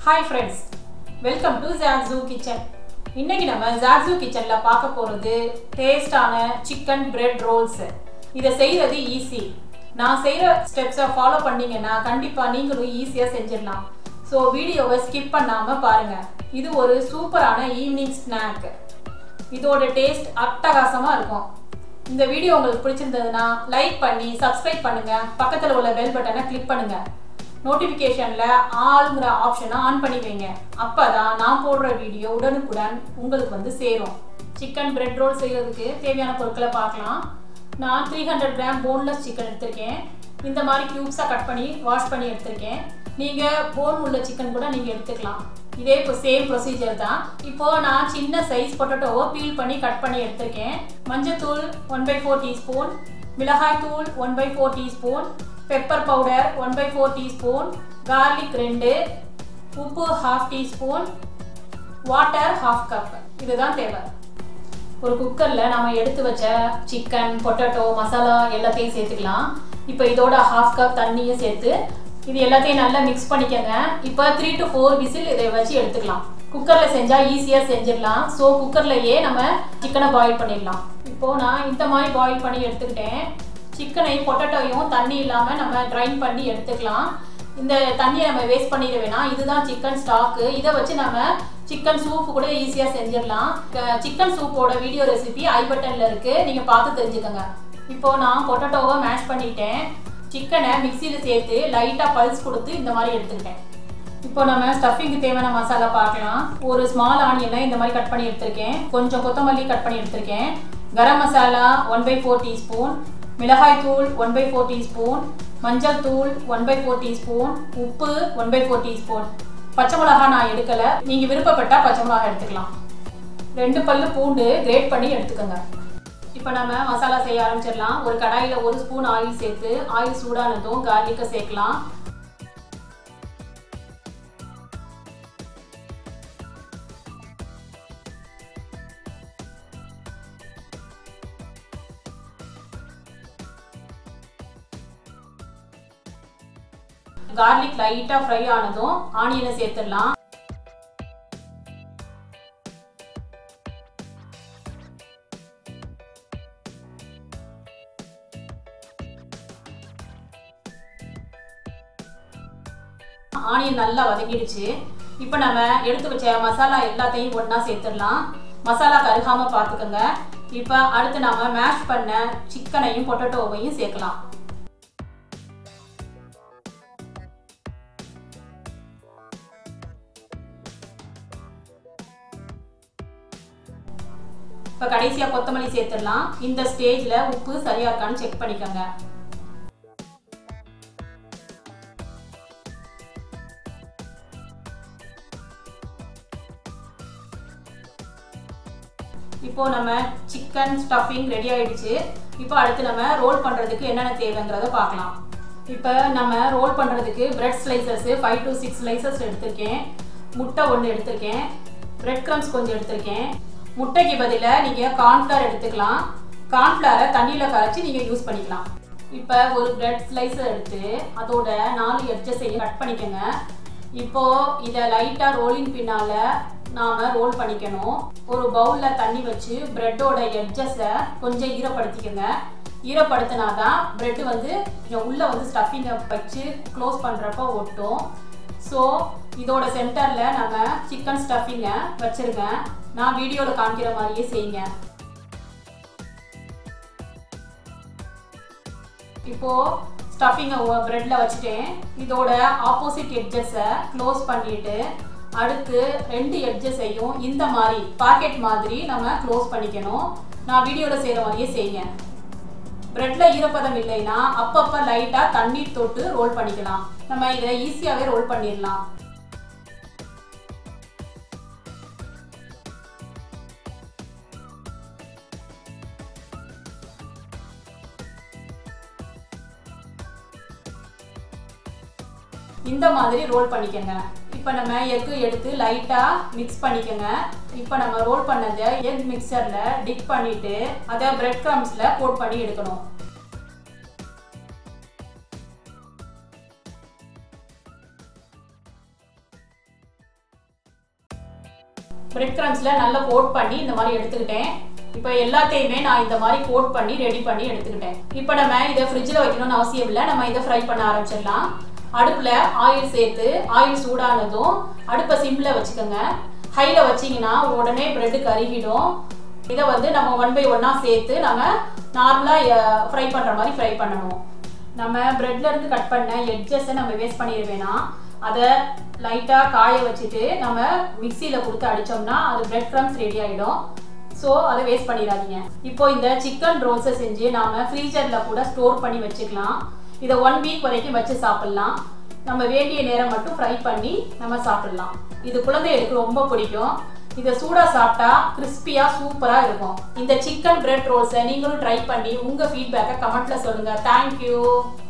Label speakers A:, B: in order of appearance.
A: hi friends welcome to Jaksu kitchen இன்னைக்கு நம்ம ஜாக்ஸூ கிச்சனில் பார்க்க போகிறது டேஸ்டான சிக்கன் பிரெட் ரோல்ஸ் இதை செய்கிறது ஈஸி நான் செய்கிற ஸ்டெப்ஸை ஃபாலோ பண்ணீங்கன்னா கண்டிப்பாக நீங்களும் ஈஸியாக செஞ்சிடலாம் ஸோ வீடியோவை ஸ்கிப் பண்ணாமல் பாருங்கள் இது ஒரு சூப்பரான ஈவினிங் ஸ்நாக் இதோட டேஸ்ட் அட்டகாசமாக இருக்கும் இந்த வீடியோ உங்களுக்கு பிடிச்சிருந்ததுன்னா லைக் பண்ணி சப்ஸ்கிரைப் பண்ணுங்க பக்கத்தில் உள்ள பெல் பட்டனை கிளிக் பண்ணுங்க நோட்டிஃபிகேஷனில் ஆளுங்கிற ஆப்ஷனை ஆன் பண்ணி வைங்க அப்போ தான் நான் போடுற வீடியோ உடனுக்குடன் உங்களுக்கு வந்து சேரும் சிக்கன் பிரெட் ரோல் செய்கிறதுக்கு தேவையான பொருட்களை பார்க்கலாம் நான் three hundred gram boneless chicken எடுத்திருக்கேன் இந்த மாதிரி க்யூப்ஸாக கட் பண்ணி வாஷ் பண்ணி எடுத்திருக்கேன் நீங்கள் போன் உள்ள சிக்கன் கூட நீங்கள் எடுத்துக்கலாம் இதே இப்போ சேம் ப்ரொசீஜர் தான் இப்போ நான் சின்ன சைஸ் பொட்டேட்டோவை பீல் பண்ணி கட் பண்ணி எடுத்திருக்கேன் மஞ்சத்தூள் ஒன் பை ஃபோர் டீஸ்பூன் மிளகாய் தூள் one by four teaspoon pepper powder one by four teaspoon garlic ரெண்டு உப்பு half teaspoon water half cup இதுதான் தேவை ஒரு குக்கரில் நம்ம எடுத்து வச்ச சிக்கன் பொட்டேட்டோ மசாலா எல்லாத்தையும் சேர்த்துக்கலாம் இப்போ இதோட ஹாஃப் கப் தண்ணியும் சேர்த்து இது எல்லாத்தையும் நல்லா மிக்ஸ் பண்ணிக்கோங்க இப்போ த்ரீ டு ஃபோர் விசில் இதை வச்சு எடுத்துக்கலாம் குக்கரில் செஞ்சால் ஈஸியாக செஞ்சிடலாம் ஸோ குக்கர்லையே நம்ம சிக்கனை பாயில் பண்ணிடலாம் இப்போது நான் இந்த மாதிரி பாயில் பண்ணி எடுத்துக்கிட்டேன் சிக்கனையும் பொட்டேட்டோயும் தண்ணி இல்லாமல் நம்ம கிரைண்ட் பண்ணி எடுத்துக்கலாம் இந்த தண்ணியை நம்ம வேஸ்ட் பண்ணிட வேணாம் இதுதான் சிக்கன் ஸ்டாக்கு இதை வச்சு நம்ம சிக்கன் சூப்பு கூட ஈஸியாக செஞ்சிடலாம் சிக்கன் சூப்போட வீடியோ ரெசிபி ஐ பட்டனில் இருக்குது நீங்கள் பார்த்து தெரிஞ்சுக்கோங்க இப்போது நான் பொட்டேட்டோவை மேஷ் பண்ணிட்டேன் சிக்கனை மிக்சியில் சேர்த்து லைட்டாக பல்ஸ் கொடுத்து இந்த மாதிரி எடுத்துக்கிட்டேன் இப்போ நம்ம ஸ்டஃபிங்க்கு தேவையான மசாலா பார்க்கலாம் ஒரு ஸ்மால் ஆனியனை இந்த மாதிரி கட் பண்ணி எடுத்திருக்கேன் கொஞ்சம் கொத்தமல்லி கட் பண்ணி எடுத்திருக்கேன் garam masala one by four teaspoon மிளகாய் தூள் ஒன் பை ஃபோர் டீஸ்பூன் மஞ்சள் தூள் ஒன் பை ஃபோர் டீஸ்பூன் உப்பு ஒன் பை ஃபோர் டீஸ்பூன் பச்சை மிளகா நான் எடுக்கலை நீங்கள் விருப்பப்பட்டால் பச்சை மிளகா எடுத்துக்கலாம் ரெண்டு பல்லு பூண்டு கிரேட் பண்ணி எடுத்துக்கோங்க இப்போ நம்ம மசாலா செய்ய ஆரம்பிச்சிடலாம் ஒரு கடாயில் ஒரு ஸ்பூன் ஆயில் சேர்த்து ஆயில் சூடானதும் கார்லிக்கை சேர்க்கலாம் கார்லிக் லைட்டாக ஃப்ரை ஆனதும் ஆனியனை சேர்த்துடலாம் ஆனியன் நல்லா வதங்கிடுச்சு இப்போ நம்ம எடுத்து வச்ச மசாலா எல்லாத்தையும் ஒன்றா சேர்த்துடலாம் மசாலா கருகாமல் பார்த்துக்கோங்க இப்போ அடுத்து நம்ம மேஷ் பண்ண சிக்கனையும் பொட்டேட்டோவையும் சேர்க்கலாம் இப்போ கடைசியாக கொத்தமல்லி சேர்த்துடலாம் இந்த ஸ்டேஜில் உப்பு சரியாக இருக்கான்னு செக் பண்ணிக்கோங்க இப்போ நம்ம சிக்கன் ஸ்டஃபிங் ரெடி ஆயிடுச்சு இப்போ அடுத்து நம்ம ரோல் பண்ணுறதுக்கு என்னென்ன தேவைங்கிறத பார்க்கலாம் இப்போ நம்ம ரோல் பண்ணுறதுக்கு bread slices five to six slices எடுத்திருக்கேன் முட்டை ஒன்று எடுத்திருக்கேன் பிரெட் க்ரம்ஸ் கொஞ்சம் எடுத்திருக்கேன் முட்டைக்கு பதிலாக நீங்கள் கார்ன்ஃப்ளவர் எடுத்துக்கலாம் கார்ன்ஃப்ளவரை தண்ணியில் கரைச்சி நீங்கள் யூஸ் பண்ணிக்கலாம் இப்போ ஒரு பிரெட் ஸ்லைஸை எடுத்து அதோட நாலு எட்ஜஸையும் கட் பண்ணிக்கோங்க இப்போது இதை லைட்டாக ரோலிங் பின்னால் நாம் ரோல் பண்ணிக்கணும் ஒரு பவுலில் தண்ணி வச்சு ப்ரெட்டோட எட்ஜஸை கொஞ்சம் ஈரப்படுத்திக்கோங்க ஈரப்படுத்தினா தான் ப்ரெட்டு வந்து உள்ளே வந்து ஸ்டஃபிங்கை வச்சு க்ளோஸ் பண்ணுறப்ப ஒட்டும் ஸோ இதோட சென்டரில் நம்ம சிக்கன் ஸ்டஃபிங்கை வச்சுருங்க நான் வீடியோவில் காமிக்கிற மாதிரியே செய்யுங்க இப்போது ஸ்டஃபிங்கை ப்ரெட்டில் வச்சுட்டேன் இதோட ஆப்போசிட் எட்ஜஸை க்ளோஸ் பண்ணிவிட்டு அடுத்து ரெண்டு எட்ஜஸையும் இந்த மாதிரி பாக்கெட் மாதிரி நம்ம க்ளோஸ் பண்ணிக்கணும் நான் வீடியோவில் செய்கிற மாதிரியே செய்யுங்க ப்ரெட்டில் ஈரப்பதம் இல்லைன்னா அப்பப்போ லைட்டாக தண்ணீர் தொட்டு ரோல் பண்ணிக்கலாம் நம்ம இதை ஈஸியாகவே ரோல் பண்ணிடலாம் இந்த மாதிரி ரோல் பண்ணிக்கோங்க இப்போ நம்ம எக்கு எடுத்து லைட்டாக மிக்ஸ் பண்ணிக்கோங்க இப்போ நம்ம ரோல் பண்ணதை எக் மிக்சரில் டிப் பண்ணிவிட்டு அதை பிரெட் க்ரம்ஸில் கோட் பண்ணி எடுக்கணும் பிரெட் கிரம்ஸில் நல்லா கோட் பண்ணி இந்த மாதிரி எடுத்துக்கிட்டேன் இப்போ எல்லாத்தையுமே நான் இந்த மாதிரி கோட் பண்ணி ரெடி பண்ணி எடுத்துக்கிட்டேன் இப்போ நம்ம இதை ஃப்ரிட்ஜில் வைக்கணும்னு அவசியம் இல்லை நம்ம இதை ஃப்ரை பண்ண ஆரம்பிச்சிடலாம் அடுப்பில் ஆயில் சேர்த்து ஆயில் சூடானதும் அடுப்பை சிம்மில் வச்சுக்கோங்க ஹையில் வச்சிங்கன்னா உடனே பிரெட்டு கருகிடும் இதை வந்து நம்ம ஒன் பை ஒன்னாக சேர்த்து நம்ம நார்மலாக ஃப்ரை பண்ணுற மாதிரி ஃப்ரை பண்ணணும் நம்ம பிரெட்ல இருந்து கட் பண்ண எட்ஜஸை நம்ம வேஸ்ட் பண்ணிட வேணாம் அதை லைட்டாக காய வச்சுட்டு நம்ம மிக்சியில் கொடுத்து அடித்தோம்னா அது பிரெட் க்ரம்ஸ் ரெடி ஆகிடும் ஸோ அதை வேஸ்ட் பண்ணிடாதீங்க இப்போ இந்த சிக்கன் ரோல்ஸை செஞ்சு நாம ஃப்ரீசரில் கூட ஸ்டோர் பண்ணி வச்சுக்கலாம் இதை ஒன் வீக் வரைக்கும் வச்சு சாப்பிட்லாம் நம்ம வேண்டிய நேரம் மட்டும் ஃப்ரை பண்ணி நம்ம சாப்பிடலாம் இது குழந்தைகளுக்கு ரொம்ப பிடிக்கும் இதை சூடாக சாப்பிட்டா கிறிஸ்பியாக சூப்பராக இருக்கும் இந்த சிக்கன் பிரெட் ரோல்ஸை நீங்களும் ட்ரை பண்ணி உங்கள் ஃபீட்பேக்கை கமெண்ட்டில் சொல்லுங்கள் தேங்க்யூ